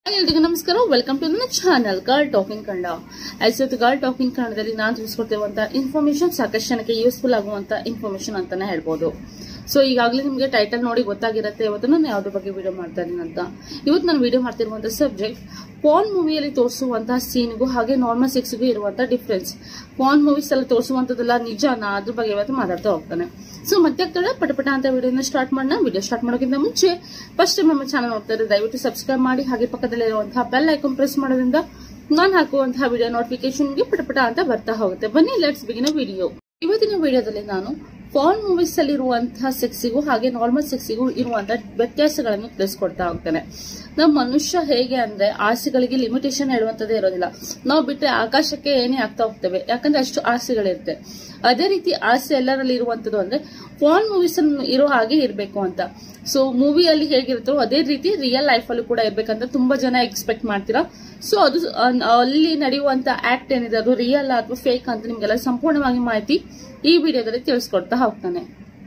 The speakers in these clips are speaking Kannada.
ಎಲ್ರಿಗೂ ನಮಸ್ಕಾರ ವೆಲ್ಕಮ್ ಟು ನನ್ನ channel girl talking Kannada as ಇವತ್ತು ಗರ್ಲ್ ಟಾಕಿಂಗ್ ಕನ್ನಡದಲ್ಲಿ ನಾನು ತಿಳಿಸ್ಕೊಡ್ತಿರುವಂತ ಇನ್ಫಾರ್ಮೇಶನ್ ಸಾಕಷ್ಟು ಜನಕ್ಕೆ ಯೂಸ್ಫುಲ್ ಆಗುವಂತ ಇನ್ಫಾರ್ಮೇಶನ್ ಅಂತಾನೆ ಹೇಳ್ಬೋದು ಸೊ ಈಗಾಗಲೇ ನಿಮಗೆ ಟೈಟಲ್ ನೋಡಿ ಗೊತ್ತಾಗಿರುತ್ತೆ ಇವತ್ತು ನಾನು ಯಾವ್ದ್ರ ಬಗ್ಗೆ ವಿಡಿಯೋ ಮಾಡ್ತಾ ಇದ್ದೀನಿ ಅಂತ ಇವತ್ತು ನಾನು ವಿಡಿಯೋ ಮಾಡ್ತಿರುವಂತ ಸಬ್ಜೆಕ್ಟ್ ಪಾನ್ ಮೂವಿಯಲ್ಲಿ ತೋರಿಸುವಂತಹ ಸೀನ್ಗೂ ಹಾಗೆ ನಾರ್ಮಲ್ ಸೆಕ್ಸ್ಗೂ ಇರುವಂತ ಡಿಫ್ರೆನ್ಸ್ ಪಾನ್ ಮೂವೀಸ್ ಎಲ್ಲ ತೋರಿಸುವಂತದ್ದೆಲ್ಲ ನಿಜನಾ ಅದ್ರ ಬಗ್ಗೆ ಇವತ್ತು ಮಾತಾಡ್ತಾ ಹೋಗ್ತಾನೆ ಸೊ ಮತ್ತೆ ಆಗ್ತಾಳೆ ಪಟಪಟ ಅಂತ ವಿಡಿಯೋನ ಸ್ಟಾರ್ಟ್ ಮಾಡೋಣ ವಿಡಿಯೋ ಸ್ಟಾರ್ಟ್ ಮಾಡೋಕ್ಕಿಂತ ಮುಂಚೆ ಫಸ್ಟ್ ನಮ್ಮ ಚಾನಲ್ ನೋಡ್ತಾ ಇದ್ರೆ ದಯವಿಟ್ಟು ಸಬ್ಸ್ಕ್ರೈಬ್ ಮಾಡಿ ಹಾಗೆ ಪಕ್ಕದಲ್ಲಿರುವಂತಹ ಬೆಲ್ ಐಕಾನ್ ಪ್ರೆಸ್ ಮಾಡೋದ್ರಿಂದ ನಾನು ಹಾಕುವಂತಹ ವಿಡಿಯೋ ನೋಟಿಫಿಕೇಶನ್ಗೆ ಪಟಪಟ ಅಂತ ಬರ್ತಾ ಹೋಗುತ್ತೆ ಬನ್ನಿ ಲೆಟ್ಸ್ ಬಿಗಿನ ವಿಡಿಯೋ ಇವತ್ತಿನ ವಿಡಿಯೋದಲ್ಲಿ ನಾನು ಫಾರ್ನ್ ಮೂವೀಸ್ ಅಲ್ಲಿ ಇರುವಂತಹ ಸೆಕ್ಸಿಗೂ ಹಾಗೆ ನಾರ್ಮಲ್ ಸೆಕ್ಸಿಗೂ ಇರುವಂತಹ ವ್ಯತ್ಯಾಸಗಳನ್ನು ತಿಳಿಸ್ಕೊಡ್ತಾ ಹೋಗ್ತೇನೆ ನಮ್ಮ ಮನುಷ್ಯ ಹೇಗೆ ಅಂದ್ರೆ ಆಸೆಗಳಿಗೆ ಲಿಮಿಟೇಷನ್ ಹೇಳುವಂತದ್ದೇ ಇರೋದಿಲ್ಲ ನಾವು ಬಿಟ್ರೆ ಆಕಾಶಕ್ಕೆ ಏನೇ ಆಗ್ತಾ ಹೋಗ್ತೇವೆ ಯಾಕಂದ್ರೆ ಅಷ್ಟು ಆಸೆಗಳಿರುತ್ತೆ ಅದೇ ರೀತಿ ಆಸೆ ಎಲ್ಲರಲ್ಲಿ ಇರುವಂತದ್ದು ಅಂದ್ರೆ ಫಾರ್ನ್ ಮೂವೀಸ್ ಇರೋ ಹಾಗೆ ಇರಬೇಕು ಅಂತ ಸೊ ಮೂವಿಯಲ್ಲಿ ಹೇಗಿರುತ್ತೋ ಅದೇ ರೀತಿ ರಿಯಲ್ ಲೈಫ್ ಅಲ್ಲೂ ಕೂಡ ಇರ್ಬೇಕಂತ ತುಂಬಾ ಜನ ಎಕ್ಸ್ಪೆಕ್ಟ್ ಮಾಡ್ತೀರಾ ಸೊ ಅದು ಅನ್- ಅಲ್ಲಿ ನಡೆಯುವಂತ ಆಕ್ಟ್ ಏನಿದೆ ಅದು ರಿಯಲ್ ಅಥವಾ ಫೇಕ್ ಅಂತ ನಿಮ್ಗೆಲ್ಲ ಸಂಪೂರ್ಣವಾಗಿ ಮಾಹಿತಿ ಈ ವಿಡಿಯೋದಲ್ಲಿ ತಿಳಿಸ್ಕೊಡ್ತಾ ಹೋಗ್ತಾನೆ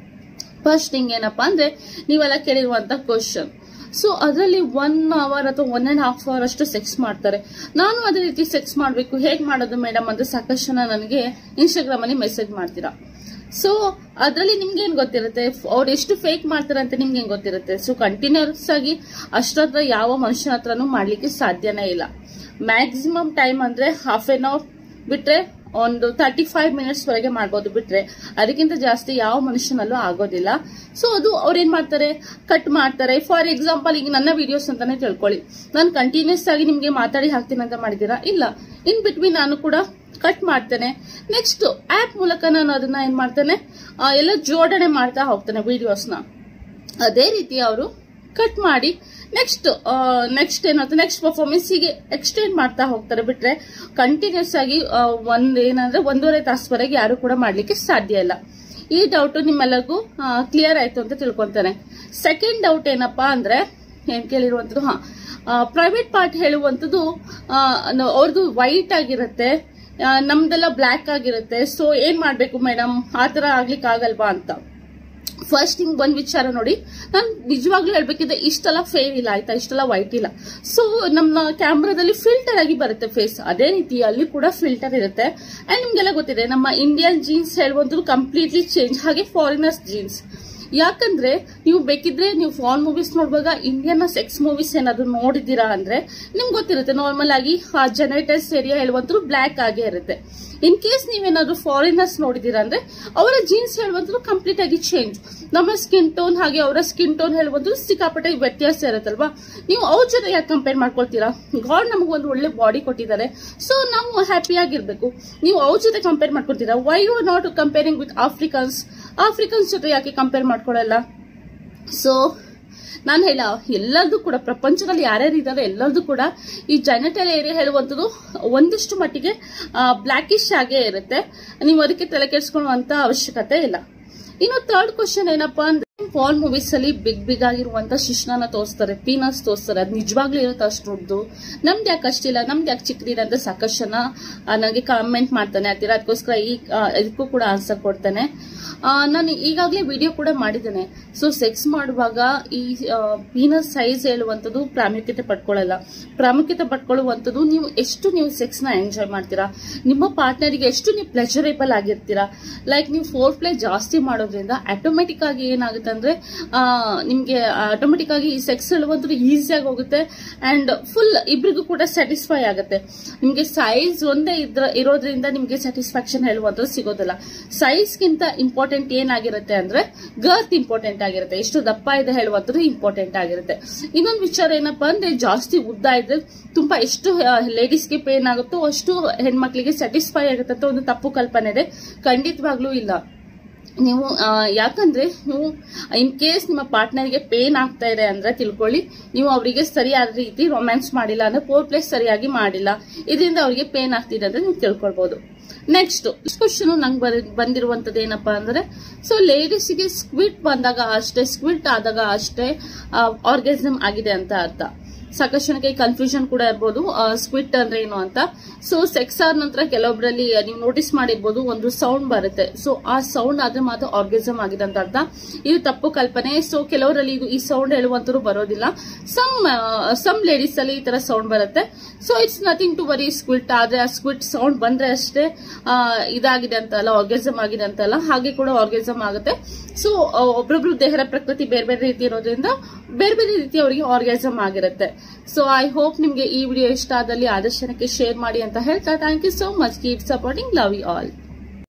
ಫಸ್ಟ್ ಥಿಂಗ್ ಏನಪ್ಪಾ ಅಂದ್ರೆ ನೀವೆಲ್ಲ ಕೇಳಿರುವಂತ ಕ್ವಶನ್ ಸೊ ಅದರಲ್ಲಿ ಒನ್ ಅವರ್ ಅಥವಾ ಒನ್ ಅಂಡ್ ಹಾಫ್ ಅವರ್ ಅಷ್ಟು ಸೆಕ್ಸ್ ಮಾಡ್ತಾರೆ ನಾನು ಅದೇ ರೀತಿ ಸೆಕ್ಸ್ ಮಾಡಬೇಕು ಹೇಗೆ ಮಾಡೋದು ಮೇಡಮ್ ಅಂತ ಸಾಕಷ್ಟು ಜನ ನನಗೆ ಇನ್ಸ್ಟಾಗ್ರಾಮ್ ಅಲ್ಲಿ ಮೆಸೇಜ್ ಮಾಡ್ತೀರಾ ಸೊ ಅದರಲ್ಲಿ ನಿಮ್ಗೆ ಏನ್ ಗೊತ್ತಿರುತ್ತೆ ಅವ್ರು ಎಷ್ಟು ಫೇಕ್ ಮಾಡ್ತಾರೆ ಅಂತ ನಿಮ್ಗೆ ಏನ್ ಗೊತ್ತಿರುತ್ತೆ ಸೊ ಕಂಟಿನ್ಯೂಸ್ ಆಗಿ ಅಷ್ಟತ್ರ ಯಾವ ಮನುಷ್ಯನ ಹತ್ರನೂ ಮಾಡ್ಲಿಕ್ಕೆ ಸಾಧ್ಯನೇ ಇಲ್ಲ ಮ್ಯಾಕ್ಸಿಮಮ್ ಟೈಮ್ ಅಂದ್ರೆ ಹಾಫ್ ಎನ್ ಅವರ್ ಬಿಟ್ರೆ ಒಂದು ತರ್ಟಿ ಫೈವ್ ಮಿನಿಟ್ಸ್ ವರೆಗೆ ಮಾಡ್ಬೋದು ಬಿಟ್ರೆ ಅದಕ್ಕಿಂತ ಜಾಸ್ತಿ ಯಾವ ಮನುಷ್ಯನಲ್ಲೂ ಆಗೋದಿಲ್ಲ ಸೊ ಅದು ಅವ್ರು ಏನ್ ಮಾಡ್ತಾರೆ ಕಟ್ ಮಾಡ್ತಾರೆ ಫಾರ್ ಎಕ್ಸಾಂಪಲ್ ಈಗ ನನ್ನ ವಿಡಿಯೋಸ್ ಅಂತಾನೆ ತಿಳ್ಕೊಳ್ಳಿ ನಾನು ಕಂಟಿನ್ಯೂಸ್ ಆಗಿ ನಿಮ್ಗೆ ಮಾತಾಡಿ ಹಾಕ್ತೀನಿ ಅಂತ ಮಾಡಿದೀರಾ ಇಲ್ಲ ಇನ್ ಬಿಟ್ವೀನ್ ನಾನು ಕೂಡ ಕಟ್ ಮಾಡ್ತೇನೆ ನೆಕ್ಸ್ಟ್ ಆಪ್ ಮೂಲಕ ನಾನು ಅದನ್ನ ಏನ್ ಮಾಡ್ತೇನೆ ಆ, ಎಲ್ಲ ಜೋಡಣೆ ಮಾಡ್ತಾ ಹೋಗ್ತೇನೆ ವಿಡಿಯೋಸ್ನ ಅದೇ ರೀತಿ ಅವರು ಕಟ್ ಮಾಡಿ ನೆಕ್ಸ್ಟ್ ನೆಕ್ಸ್ಟ್ ಏನಾಗುತ್ತೆ ನೆಕ್ಸ್ಟ್ ಪರ್ಫಾರ್ಮೆನ್ಸ್ ಹೀಗೆ ಎಕ್ಸ್ಟೆಂಡ್ ಮಾಡ್ತಾ ಹೋಗ್ತಾರೆ ಬಿಟ್ರೆ ಕಂಟಿನ್ಯೂಸ್ ಆಗಿ ಆ, ಒಂದ್ ಏನಂದ್ರೆ ಒಂದೂವರೆ ತಾಸುವರೆಗೆ ಯಾರು ಕೂಡ ಮಾಡ್ಲಿಕ್ಕೆ ಸಾಧ್ಯ ಇಲ್ಲ ಈ ಡೌಟ್ ನಿಮ್ಮೆಲ್ಲರಿಗೂ ಕ್ಲಿಯರ್ ಆಯ್ತು ಅಂತ ತಿಳ್ಕೊಂತಾನೆ ಸೆಕೆಂಡ್ ಡೌಟ್ ಏನಪ್ಪಾ ಅಂದ್ರೆ ಏನ್ ಕೇಳಿರುವಂತದ್ದು ಹಾ ಪ್ರೈವೇಟ್ ಪಾರ್ಟ್ ಹೇಳುವಂಥದ್ದು ಆ, ನ- ಅವ್ರದ್ದು ವೈಟ್ ಆಗಿರುತ್ತೆ ಆ, ನಮ್ದೆಲ್ಲ ಬ್ಲ್ಯಾಕ್ ಆಗಿರುತ್ತೆ ಸೊ ಏನ್ ಮಾಡ್ಬೇಕು ಮೇಡಮ್ ಆತರ ಆಗ್ಲಿಕ್ಕೆ ಆಗಲ್ವಾ ಅಂತ ಫಸ್ಟ್ ಥಿಂಗ್ ಒಂದ್ ವಿಚಾರ ನೋಡಿ ನಾನು ನಿಜವಾಗ್ಲೂ ಹೇಳ್ಬೇಕಿದ್ರೆ ಇಷ್ಟೆಲ್ಲ ಫೇರ್ ಇಲ್ಲ ಆಯ್ತಾ ಇಷ್ಟೆಲ್ಲ ವೈಟ್ ಇಲ್ಲ ಸೊ ನಮ್ಮ ಕ್ಯಾಮ್ರಾದಲ್ಲಿ ಫಿಲ್ಟರ್ ಆಗಿ ಬರುತ್ತೆ ಫೇಸ್ ಅದೇ ರೀತಿ ಅಲ್ಲಿ ಕೂಡ ಫಿಲ್ಟರ್ ಇರುತ್ತೆ ಅಂಡ್ ನಿಮ್ಗೆಲ್ಲ ಗೊತ್ತಿದೆ ನಮ್ಮ ಇಂಡಿಯನ್ ಜೀನ್ಸ್ ಹೇಳುವಂಥದ್ದು ಕಂಪ್ಲೀಟ್ಲಿ ಚೇಂಜ್ ಹಾಗೆ ಫಾರಿನರ್ಸ್ ಜೀನ್ಸ್ ಯಾಕಂದ್ರೆ ನೀವು ಬೇಕಿದ್ರೆ ನೀವು ಫಾರ್ನ್ ಮೂವೀಸ್ ನೋಡುವಾಗ ಇಂಡಿಯನ್ ಸೆಕ್ಸ್ ಮೂವೀಸ್ ಏನಾದ್ರು ನೋಡಿದ್ದೀರಾ ಅಂದ್ರೆ ನಿಮ್ಗೆ ಗೊತ್ತಿರುತ್ತೆ ನಾರ್ಮಲ್ ಆಗಿ ಜನರೇಟರ್ಸ್ ಏರಿಯಾ ಹೇಳುವಂಥದ್ದು ಬ್ಲ್ಯಾಕ್ ಆಗೇ ಇರುತ್ತೆ ಇನ್ ಕೇಸ್ ನೀವೇನಾದ್ರೂ ಫಾರಿನರ್ಸ್ ನೋಡಿದೀರಾ ಅಂದ್ರೆ ಅವರ ಜೀನ್ಸ್ ಹೇಳುವಂಥದ್ದು ಕಂಪ್ಲೀಟ್ ಆಗಿ ಚೇಂಜ್ ನಮ್ಮ ಸ್ಕಿನ್ ಟೋನ್ ಹಾಗೆ ಅವರ ಸ್ಕಿನ್ ಟೋನ್ ಹೇಳುವಂಥದ್ದು ಸಿಕ್ಕಾಪಟ್ಟೆ ವ್ಯತ್ಯಾಸ ಇರುತ್ತಲ್ವಾ ನೀವು ಅವ್ರ ಜೊತೆ ಯಾಕೆ ಕಂಪೇರ್ ಮಾಡ್ಕೊಳ್ತೀರಾ ಗಾಡ್ ನಮಗೆ ಒಂದು ಒಳ್ಳೆ ಬಾಡಿ ಕೊಟ್ಟಿದ್ದಾರೆ ಸೊ ನಾವು ಹ್ಯಾಪಿ ಆಗಿರ್ಬೇಕು ನೀವು ಅವ್ರ ಜೊತೆ ಕಂಪೇರ್ ಮಾಡ್ಕೊಳ್ತೀರಾ why you are not comparing with Africans Africans ಜೊತೆ ಯಾಕೆ ಕಂಪೇರ್ ಮಾಡ್ಕೊಳ್ಳಲ್ಲ ಸೊ ನಾನು ಹೇಳ ಎಲ್ಲರದು ಕೂಡ ಪ್ರಪಂಚದಲ್ಲಿ ಯಾರ್ಯಾರು ಇದ್ದಾರೆ ಎಲ್ಲರದು ಕೂಡ ಈ ಜೈನಟಲ್ ಏರಿಯಾ ಹೇಳುವಂಥದ್ದು ಒಂದಿಷ್ಟು ಮಟ್ಟಿಗೆ ಬ್ಲ್ಯಾಕಿಶ್ ಆಗೇ ಇರುತ್ತೆ ನೀವು ಅದಕ್ಕೆ ತಲೆ ಕೆಡಿಸ್ಕೊಳ್ಳುವಂತ ಅವಶ್ಯಕತೆ ಇಲ್ಲ ಇನ್ನು ಥರ್ಡ್ ಕ್ವಶನ್ ಏನಪ್ಪಾ ಅಂದ್ರೆ ಫಾಲ್ ಮೂವೀಸ್ ಅಲ್ಲಿ ಬಿಗ್ ಬಿಗ್ ಆಗಿರುವಂತ ಶಿಶ್ನನ ತೋರಿಸ್ತಾರೆ ಪೀನಸ್ ತೋರಿಸ್ತಾರೆ ಅದು ನಿಜವಾಗ್ಲೂ ಇರುತ್ತೆ ಅಷ್ಟು ದೊಡ್ಡದು ನಮ್ದು ಯಾಕೆ ಅಷ್ಟಿಲ್ಲ ನಮ್ದು ಯಾಕೆ ಚಿಕ್ಕದಿದೆ ಅಂತ ಸಾಕಷ್ಟು ಜನ ಆ, ನನಗೆ ಕಾಮೆಂಟ್ ಮಾಡ್ತಾನೆ ಆಗ್ತೀರಾ ಅದಕ್ಕೋಸ್ಕರ ಈ ಆ, ಇದಕ್ಕೂ ಕೂಡ ಆನ್ಸರ್ ಕೊಡ್ತೇನೆ ಆ, ನಾನು ಈಗಾಗಲೇ ವಿಡಿಯೋ ಕೂಡ ಮಾಡಿದ್ದೇನೆ ಸೊ ಸೆಕ್ಸ್ ಮಾಡುವಾಗ ಈ ಪೀನಸ್ ಸೈಜ್ ಹೇಳುವಂಥದ್ದು ಪ್ರಾಮುಖ್ಯತೆ ಪಡ್ಕೊಳ್ಳಲ್ಲ ಪ್ರಾಮುಖ್ಯತೆ ಪಡ್ಕೊಳ್ಳುವಂಥದ್ದು ನೀವು ಎಷ್ಟು ನೀವು ಸೆಕ್ಸ್ ನ ಎಂಜಾಯ್ ಮಾಡ್ತೀರಾ ನಿಮ್ಮ ಪಾರ್ಟ್ನರಿಗೆ ಎಷ್ಟು ನೀವು ಪ್ಲೆಜರೇಬಲ್ ಆಗಿರ್ತೀರಾ ಲೈಕ್ ನೀವು ಫೋರ್ ಪ್ಲೇ ಜಾಸ್ತಿ ಮಾಡೋದ್ರಿಂದ ಆಟೋಮೆಟಿಕ್ ಆಗಿ ಏನಾಗುತ್ತೆ ಅಂದ್ರೆ ಆ, ನಿಮ್ಗೆ ಆಟೋಮೆಟಿಕ್ ಆಗಿ ಈ ಸೆಕ್ಸ್ ಹೇಳುವಂಥದ್ದು ಈಸಿಯಾಗಿ ಹೋಗುತ್ತೆ ಅಂಡ್ ಫುಲ್ ಇಬ್ರಿಗೂ ಕೂಡ ಸ್ಯಾಟಿಸ್ಫೈ ಆಗುತ್ತೆ ನಿಮ್ಗೆ ಸೈಜ್ ಒಂದೇ ಇದ್ರ ಇರೋದ್ರಿಂದ ನಿಮ್ಗೆ ಸ್ಯಾಟಿಸ್ಫ್ಯಾಕ್ಷನ್ ಹೇಳುವಂಥದ್ದು ಸಿಗೋದಿಲ್ಲ ಸೈಜ್ಗಿಂತ ಇಂಪಾರ್ಟೆಂಟ್ ಏನಾಗಿರುತ್ತೆ ಅಂದ್ರೆ ಗರ್ತ್ ಇಂಪಾರ್ಟೆಂಟ್ ಆಗಿರುತ್ತೆ ಎಷ್ಟು ದಪ್ಪ ಇದೆ ಹೇಳುವಂಥದ್ದು ಇಂಪಾರ್ಟೆಂಟ್ ಆಗಿರುತ್ತೆ ಇನ್ನೊಂದು ವಿಚಾರ ಏನಪ್ಪಾ ಅಂದ್ರೆ ಜಾಸ್ತಿ ಉದ್ದ ಇದ್ರೆ ತುಂಬಾ ಎಷ್ಟು ಲೇಡೀಸ್ಗೆ ಪೇನ್ ಆಗುತ್ತೋ ಅಷ್ಟು ಹೆಣ್ಮಕ್ಳಿಗೆ ಸ್ಯಾಟಿಸ್ಫೈ ಆಗುತ್ತೆ ಅಂತ ಒಂದು ತಪ್ಪು ಕಲ್ಪನೆ ಇದೆ ಖಂಡಿತವಾಗ್ಲೂ ಇಲ್ಲ ನೀವು ಆ, ಯಾಕಂದ್ರೆ ನೀವು ಇನ್ ಕೇಸ್ ನಿಮ್ಮ ಪಾರ್ಟ್ನರ್ಗೆ ಪೇನ್ ಆಗ್ತಾ ಇದೆ ಅಂದ್ರೆ ತಿಳ್ಕೊಳ್ಳಿ ನೀವು ಅವರಿಗೆ ಸರಿಯಾದ ರೀತಿ ರೊಮ್ಯಾನ್ಸ್ ಮಾಡಿಲ್ಲ ಅಂದ್ರೆ ಫೋರ್ ಪ್ಲೇಸ್ ಸರಿಯಾಗಿ ಮಾಡಿಲ್ಲ ಇದರಿಂದ ಅವರಿಗೆ ಪೇನ್ ಆಗ್ತಿದೆ ಅಂದ್ರೆ ನೀವು ತಿಳ್ಕೊಳ್ಬಹುದು ನೆಕ್ಸ್ಟ್ ಕ್ವಶನ್ ನಂಗೆ ಬಂದಿರುವಂತದ್ದು ಏನಪ್ಪಾ ಅಂದ್ರೆ ಸೊ ಲೇಡೀಸ್ಗೆ ಸ್ಕ್ವಿಟ್ ಬಂದಾಗ ಅಷ್ಟೇ ಸ್ಕ್ವಿಟ್ ಆದಾಗ ಅಷ್ಟೇ ಆರ್ಗನಿಸಮ್ ಆಗಿದೆ ಅಂತ ಅರ್ಥ ಸಾಕಷ್ಟು ಜನಕ್ಕೆ ಕನ್ಫ್ಯೂಷನ್ ಕೂಡ ಇರ್ಬೋದು ಸ್ಕ್ವಿಟ್ ಅಂದ್ರೆ ಏನು ಅಂತ ಸೊ ಸೆಕ್ಸ್ ಆದ ನಂತರ ಕೆಲವೊಬ್ಬರಲ್ಲಿ ನೀವು ನೋಟಿಸ್ ಮಾಡಿರ್ಬೋದು ಒಂದು ಸೌಂಡ್ ಬರುತ್ತೆ ಸೊ ಆ ಸೌಂಡ್ ಆದ್ರೆ ಮಾತ್ರ ಆರ್ಗನಿಸಮ್ ಆಗಿದೆ ಅಂತ ಅರ್ಥ ಇದು ತಪ್ಪು ಕಲ್ಪನೆ ಸೊ ಕೆಲವರಲ್ಲಿ ಇದು ಈ ಸೌಂಡ್ ಹೇಳುವಂತರು ಬರೋದಿಲ್ಲ ಸಮ್ ಸಮ್ ಲೇಡೀಸ್ ಅಲ್ಲಿ ಈ ತರ ಸೌಂಡ್ ಬರುತ್ತೆ so it's nothing to worry squirt ಆದ್ರೆ ಆ ಸ್ಕ್ವಿಟ್ ಸೌಂಡ್ ಬಂದ್ರೆ ಅಷ್ಟೇ ಆ, ಇದಾಗಿದೆ ಅಂತ ಅಲ್ಲ ಆರ್ಗನಿಸಮ್ ಆಗಿದೆ ಅಂತ ಅಲ್ಲ ಹಾಗೆ ಕೂಡ ಆರ್ಗನಿಸಮ್ ಆಗುತ್ತೆ ಸೊ ಒಬ್ರೊಬ್ರು ದೇಹದ ಪ್ರಕೃತಿ ಬೇರೆ ಬೇರೆ ರೀತಿ ಇರೋದ್ರಿಂದ ಬೇರೆ ಬೇರೆ ರೀತಿ ಅವರಿಗೆ ಆರ್ಗನಿಸಮ್ ಆಗಿರುತ್ತೆ ಸೊ ಐ ಹೋಪ್ ನಿಮ್ಗೆ ಈ ವಿಡಿಯೋ ಇಷ್ಟ ಆದಲ್ಲಿ ಆದಷ್ಟು ಜನಕ್ಕೆ ಶೇರ್ ಮಾಡಿ ಅಂತ ಹೇಳ್ತಾ thank you so much keep supporting love you all